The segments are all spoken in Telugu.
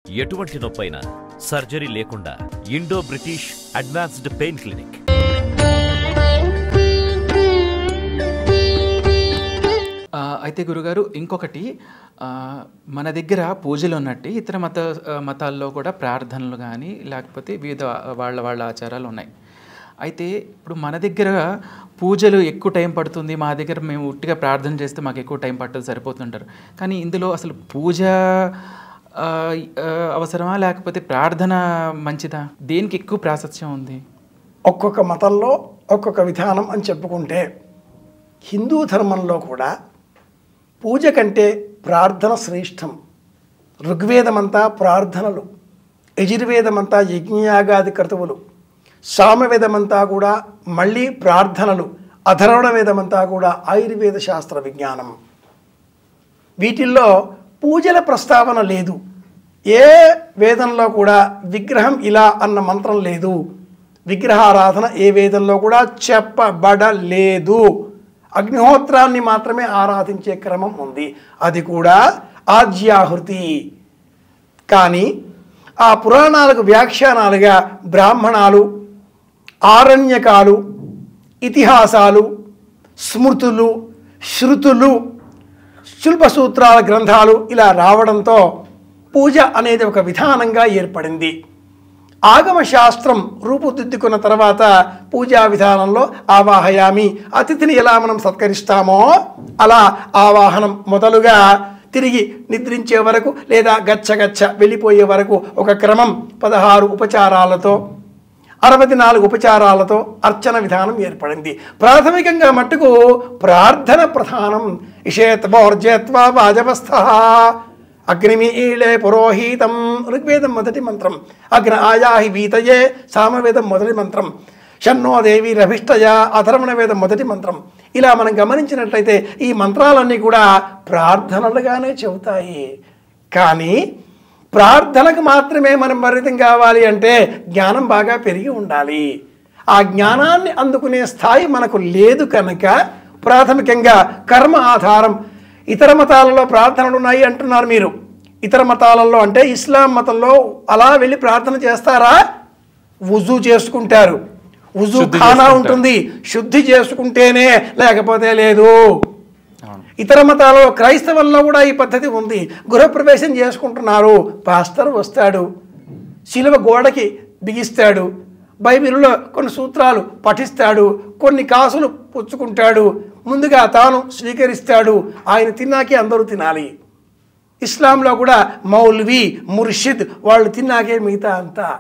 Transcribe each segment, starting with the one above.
ఎటువంటి నొప్పైనా సర్జరీ లేకుండా Indo British advanced pain clinic ఆ, అయితే గురుగారు ఇంకొకటి ఆ, మన దగ్గర పూజలు ఉన్నట్టు ఇతర మత ఆ, మతాల్లో కూడా ప్రార్థనలు కానీ లేకపోతే వివిధ వాళ్ళ వాళ్ళ ఆచారాలు ఉన్నాయి అయితే ఇప్పుడు మన దగ్గర పూజలు ఎక్కువ టైం పడుతుంది మా దగ్గర మేము ఉట్టిగా ప్రార్థన చేస్తే మాకు ఎక్కువ టైం పట్టదు సరిపోతుంటారు కానీ ఇందులో అసలు పూజ ఆ, ఆ, అవసరమా లేకపోతే ప్రార్థన మంచిదా దేనికి ఎక్కువ ప్రాశస్త్యం ఉంది ఒక్కొక్క మతంలో ఒక్కొక్క విధానం అని చెప్పుకుంటే హిందూ ధర్మంలో కూడా పూజ కంటే ప్రార్థన శ్రేష్టం ఋగ్వేదమంతా ప్రార్థనలు యజుర్వేదమంతా యజ్ఞయాగాది క్రతువులు సామవేదమంతా కూడా మళ్ళీ ప్రార్థనలు అధర్వణ వేదమంతా కూడా ఆయుర్వేద శాస్త్ర విజ్ఞానం వీటిల్లో పూజల ప్రస్తావన లేదు ఏ వేదంలో కూడా విగ్రహం ఇలా అన్న మంత్రం లేదు విగ్రహారాధన ఏ వేదంలో కూడా చెప్పబడలేదు అగ్నిహోత్రాన్ని మాత్రమే ఆరాధించే క్రమం ఉంది అది కూడా ఆజ్యాహృతి కానీ ఆ పురాణాలకు వ్యాఖ్యానాలుగా బ్రాహ్మణాలు ఆరణ్యకాలు ఇతిహాసాలు స్మృతులు శృతులు శిల్ప సూత్రాల గ్రంథాలు ఇలా రావడంతో పూజ అనేది ఒక విధానంగా ఏర్పడింది ఆగమ శాస్త్రం రూపుదిద్దుకున్న తర్వాత పూజా విధానంలో ఆవాహయామి అతిథిని ఎలా మనం సత్కరిస్తామో అలా ఆవాహనం మొదలుగా తిరిగి నిద్రించే వరకు లేదా గచ్చగచ్చ వెళ్ళిపోయే వరకు ఒక క్రమం పదహారు ఉపచారాలతో అరవై నాలుగు ఉపచారాలతో అర్చన విధానం ఏర్పడింది ప్రాథమికంగా మట్టుకు ప్రార్థన ప్రధానం ఇషేత్వోర్జేత్వా వాజవస్థ అగ్నిమీళే పురోహితం ఋగ్వేదం మొదటి మంత్రం అగ్న ఆయాహి వీతయే సామవేదం మొదటి మంత్రం షన్నో దేవి రభిష్టయ అధర్మణ వేదం మొదటి మంత్రం ఇలా మనం గమనించినట్లయితే ఈ మంత్రాలన్నీ కూడా ప్రార్థనలుగానే చెబుతాయి కానీ ప్రార్థనకు మాత్రమే మనం పరిమితం కావాలి అంటే జ్ఞానం బాగా పెరిగి ఉండాలి ఆ జ్ఞానాన్ని అందుకునే స్థాయి మనకు లేదు కనుక ప్రాథమికంగా కర్మ ఆధారం ఇతర మతాలలో ప్రార్థనలు ఉన్నాయి అంటున్నారు మీరు ఇతర మతాలలో అంటే ఇస్లాం మతంలో అలా వెళ్ళి ప్రార్థన చేస్తారా వుజు చేసుకుంటారు వుజు ఖానా ఉంటుంది శుద్ధి చేసుకుంటేనే లేకపోతే లేదు ఇతర మతాలలో క్రైస్తవుల్లో కూడా ఈ పద్ధతి ఉంది గృహప్రవేశం చేసుకుంటున్నారు పాస్టర్ వస్తాడు శిలువ గోడకి బిగిస్తాడు బైబిల్లో కొన్ని సూత్రాలు పఠిస్తాడు కొన్ని కాసులు పుచ్చుకుంటాడు ముందుగా తాను స్వీకరిస్తాడు ఆయన తిన్నాకే అందరూ తినాలి ఇస్లాంలో కూడా మౌల్వి ముర్షిద్ వాళ్ళు తిన్నాకే మిగతా అంతా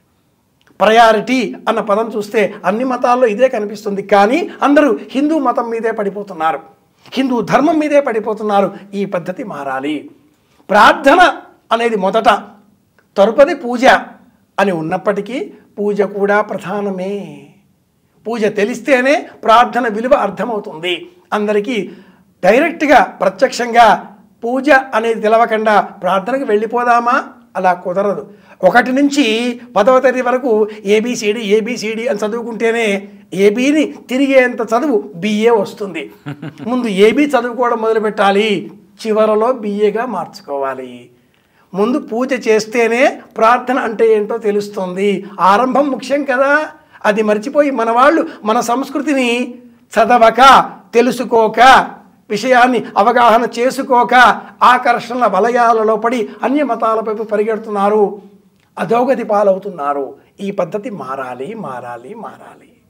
ప్రయారిటీ అన్న పదం చూస్తే అన్ని మతాల్లో ఇదే కనిపిస్తుంది కానీ అందరూ హిందూ మతం మీదే పడిపోతున్నారు హిందూ ధర్మం మీదే పడిపోతున్నారు ఈ పద్ధతి మారాలి ప్రార్థన అనేది మొదట తరుపది పూజ అని ఉన్నప్పటికీ పూజ కూడా ప్రధానమే పూజ తెలిస్తేనే ప్రార్థన విలువ అర్థమవుతుంది అందరికీ డైరెక్ట్గా ప్రత్యక్షంగా పూజ అనేది తెలవకుండా ప్రార్థనకు వెళ్ళిపోదామా అలా కుదరదు ఒకటి నుంచి పదవ తరగతి వరకు ఏబిసిడి ఏబిసిడి అని చదువుకుంటేనే ఏబీని తిరిగేంత చదువు బిఏ వస్తుంది ముందు ఏబీ చదువుకోవడం మొదలుపెట్టాలి చివరలో బిఏగా మార్చుకోవాలి ముందు పూజ చేస్తేనే ప్రార్థన అంటే ఏంటో తెలుస్తుంది ఆరంభం ముఖ్యం కదా అది మర్చిపోయి మన వాళ్ళు మన సంస్కృతిని చదవక తెలుసుకోక విషయాన్ని అవగాహన చేసుకోక ఆకర్షణల వలయాలలో పడి అన్య మతాలపై పరిగెడుతున్నారు అధోగతి పాలవుతున్నారు ఈ పద్ధతి మారాలి మారాలి మారాలి